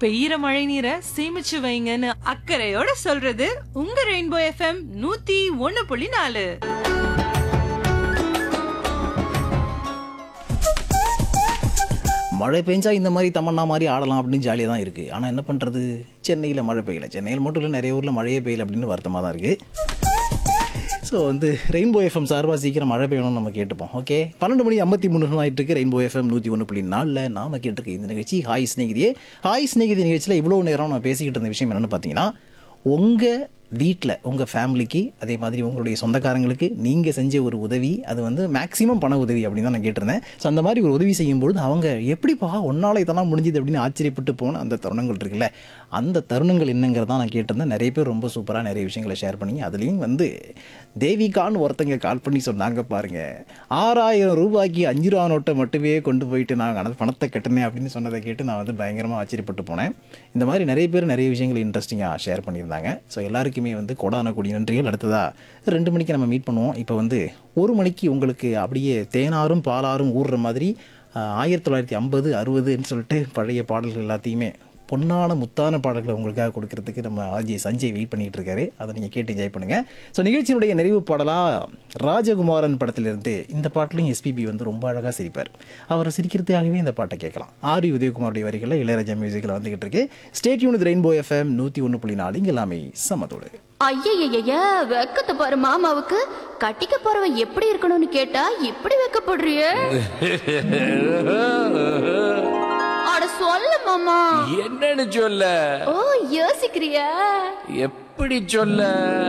பெய்யற மழை நீரை சேமிச்சு வைங்கன்னு அக்கறையோட சொல்றது உங்க ரெயின்போ எஃப்எம் நூத்தி ஒன்னு புள்ளி நாலு மழை பெஞ்சா இந்த மாதிரி தமன்னா மாதிரி ஆடலாம் அப்படின்னு ஜாலியாக தான் இருக்குது ஆனால் என்ன பண்ணுறது சென்னையில் மழை பெய்யல சென்னையில் மட்டும் இல்லை நிறைய ஊரில் மழையே பெய்யல அப்படின்னு வருத்தமாக தான் இருக்குது ஸோ வந்து ரெயின்போ எஃப்எம் சார்பாக சீக்கிரம் மழை பெய்யணும்னு நம்ம கேட்டுப்போம் ஓகே பன்னெண்டு மணி ஐம்பத்தி மூணு நிமிஷம் ஆயிட்டு இருக்கு ரெயின்போ எஃப்எம் நூற்றி ஒன்று புள்ளி நாலில் நாம கேட்டிருக்க இந்த நிகழ்ச்சி ஹாய் ஸ்நேகிதியே ஹாய் ஸ்நேகிதி நிகழ்ச்சியில் இவ்வளோ நேரம் நான் பேசிக்கிட்டு இருந்த விஷயம் என்னென்னு பார்த்தீங்கன்னா உங்கள் வீட்டில் உங்கள் ஃபேமிலிக்கு அதே மாதிரி உங்களுடைய சொந்தக்காரங்களுக்கு நீங்கள் செஞ்ச ஒரு உதவி அது வந்து மேக்ஸிமம் பண உதவி அப்படின்னு தான் நான் கேட்டிருந்தேன் ஸோ அந்த மாதிரி ஒரு உதவி செய்யும்பொழுது அவங்க எப்படிப்பா ஒன்னால இதெல்லாம் முடிஞ்சுது அப்படின்னு ஆச்சரியப்பட்டு போன அந்த தருணங்கள் இருக்குல்ல அந்த தருணங்கள் என்னங்கிறத நான் கேட்டிருந்தேன் நிறைய பேர் ரொம்ப சூப்பராக நிறைய விஷயங்களை ஷேர் பண்ணி அதுலேயும் வந்து தேவிகான்னு ஒருத்தங்க கால் பண்ணி சொன்னாங்க பாருங்க ஆறாயிரம் ரூபாய்க்கு அஞ்சு ரூபா நோட்டை மட்டுமே கொண்டு போயிட்டு நான் அந்த பணத்தை கட்டினேன் அப்படின்னு சொன்னதை கேட்டு நான் வந்து பயங்கரமாக ஆச்சரியப்பட்டு போனேன் இந்த மாதிரி நிறைய பேர் நிறைய விஷயங்கள் இன்ட்ரெஸ்டிங்காக ஷேர் பண்ணியிருந்தாங்க ஸோ எல்லாருக்குமே வந்து கொடான கொடி நன்றிகள் அடுத்ததா ரெண்டு மணிக்கு நம்ம மீட் பண்ணுவோம் இப்போ வந்து ஒரு மணிக்கு உங்களுக்கு அப்படியே தேனாரும் பாலாரும் ஊறுற மாதிரி ஆஹ், ஆயிரத்தி தொள்ளாயிரத்தி ஐம்பது அறுபதுன்னு சொல்லிட்டு பழைய பாடல்கள் எல்லாத்தையுமே பொன்னான முத்தான பாடல்களை உங்களுக்காக கொடுக்கறதுக்கு நம்ம ஆர்ஜி சஞ்சய் வெயிட் பண்ணிட்டு இருக்காரு அதை நீங்கள் கேட்டு என்ஜாய் பண்ணுங்க ஸோ நிகழ்ச்சியினுடைய நிறைவு பாடலாக ராஜகுமாரன் படத்திலிருந்து இந்த பாட்டிலையும் எஸ்பிபி வந்து ரொம்ப அழகாக சிரிப்பார் அவர் சிரிக்கிறதுக்காகவே இந்த பாட்டை கேட்கலாம் ஆரி உதயகுமாருடைய வரிகளில் இளையராஜா மியூசிக்கில் வந்துகிட்டு இருக்கு ஸ்டேட் யூனிட் ரெயின்போ எஃப்எம் நூற்றி ஒன்று புள்ளி நாலு இங்கே எல்லாமே சமத்தோடு ஐயய்யய்ய வெக்கத்தை பாரு மாமாவுக்கு கட்டிக்க போறவன் எப்படி இருக்கணும்னு கேட்டா இப்படி வெக்கப்படுறிய அட சொல்ல மாமா என்னன்னு சொல்ல ஓ யோசிக்கிறியா எப்படி சொல்ல